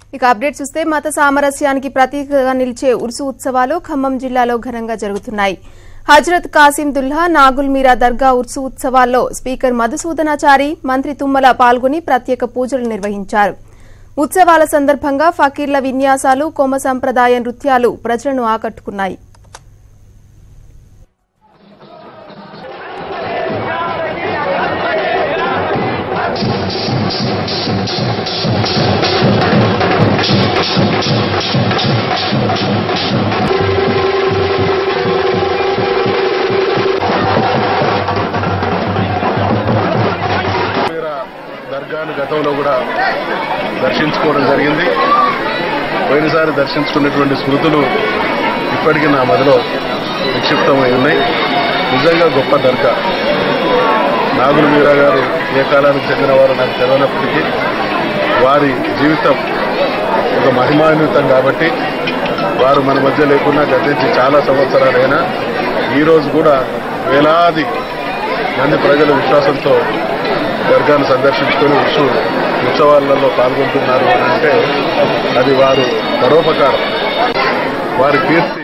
ఇక అప్డేట్ చూస్తే మత సామరస్యానికి ప్రతీకగా నిలిచే ఉర్సు ఉత్సవాలు ఖమ్మం జిల్లాలో ఘనంగా జరుగుతున్నాయి హజ్రత్ కాసిం దుల్హా నాగుల్ మీరా దర్గా ఉర్సు ఉత్సవాల్లో స్పీకర్ మధుసూదనాచారి మంత్రి తుమ్మల పాల్గొని ప్రత్యేక పూజలు నిర్వహించారు ఉత్సవాల సందర్భంగా ఫకీర్ల విన్యాసాలు కొమ సంప్రదాయ నృత్యాలు ప్రజలను ఆకట్టుకున్నాయి వీర దర్గాను గతంలో కూడా దర్శించుకోవడం జరిగింది పోయినసారి దర్శించుకున్నటువంటి స్మృతులు ఇప్పటికీ నా మదిలో నిక్షిప్తమై ఉన్నాయి నిజంగా గొప్ప దర్గా నాగుల మీరా గారు ఏ కాలానికి చెందినవారు నాకు తెలియనప్పటికీ వారి జీవితం ఒక మహిమాన్వితం కాబట్టి వారు మన మధ్య లేకుండా గతించి చాలా సంవత్సరాలైనా ఈరోజు కూడా వేలాది మంది ప్రజల విశ్వాసంతో దర్గాను సందర్శించుకొని ఉత్సవ ఉత్సవాలలో పాల్గొంటున్నారు అని అంటే అది వారు పరోపకారం వారి కీర్తి